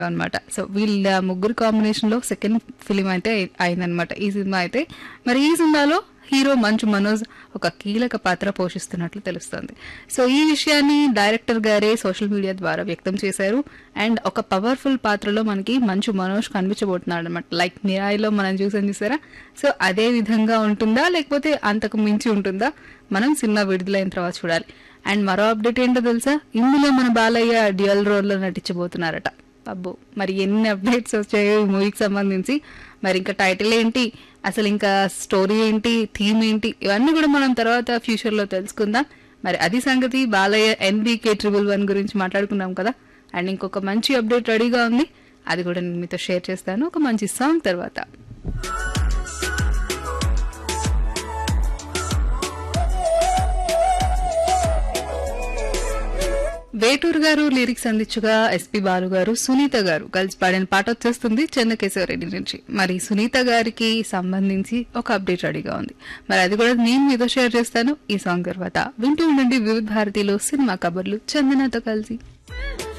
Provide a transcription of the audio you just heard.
అనమాట సో వీళ్ళ ముగ్గురు కాంబినేషన్ లో సెకండ్ ఫిలిం అయితే అయిందనమాట ఈ సినిమా అయితే మరి ఈ సినిమాలో హీరో మంచు మనోజ్ ఒక కీలక పాత్ర పోషిస్తున్నట్లు తెలుస్తోంది సో ఈ విషయాన్ని డైరెక్టర్ గారే సోషల్ మీడియా ద్వారా వ్యక్తం చేశారు అండ్ ఒక పవర్ఫుల్ పాత్రలో మనకి మంచు మనోజ్ కనిపించబోతున్నాడు అనమాట లైక్ మిరాయిలో మనం చూసాం చూసారా సో అదే విధంగా ఉంటుందా లేకపోతే అంతకు మించి ఉంటుందా మనం సినిమా విడుదలైన తర్వాత చూడాలి అండ్ మరో అప్డేట్ ఏంటో తెలుసా ఇందులో మన బాలయ్య డ్యూయల్ రోల్లో నటించబోతున్నారట అబ్బో మరి ఎన్ని అప్డేట్స్ వచ్చాయో ఈ మూవీకి సంబంధించి మరి ఇంకా టైటిల్ ఏంటి అసలు ఇంకా స్టోరీ ఏంటి థీమ్ ఏంటి ఇవన్నీ కూడా మనం తర్వాత ఫ్యూచర్ లో తెలుసుకుందాం మరి అది సంగతి బాలయ్య ఎన్బీకే ట్రిపుల్ వన్ గురించి మాట్లాడుకున్నాం కదా అండ్ ఇంకొక మంచి అప్డేట్ రెడీగా ఉంది అది కూడా నేను మీతో షేర్ చేస్తాను ఒక మంచి సాంగ్ తర్వాత వేటూరు గారు లిరిక్స్ అందించగా ఎస్పి బాలు గారు సునీత గారు కలిసి పాడిన పాట వచ్చేస్తుంది చెన్నకేశవరెడ్డి నుంచి మరి సునీత గారికి సంబంధించి ఒక అప్డేట్ రెడీగా ఉంది మరి అది కూడా నేను మీతో షేర్ చేస్తాను ఈ సాంగ్ తర్వాత వింటూ ఉండండి వివిధ భారతిలో సినిమా కబర్లు చందనతో కలిసి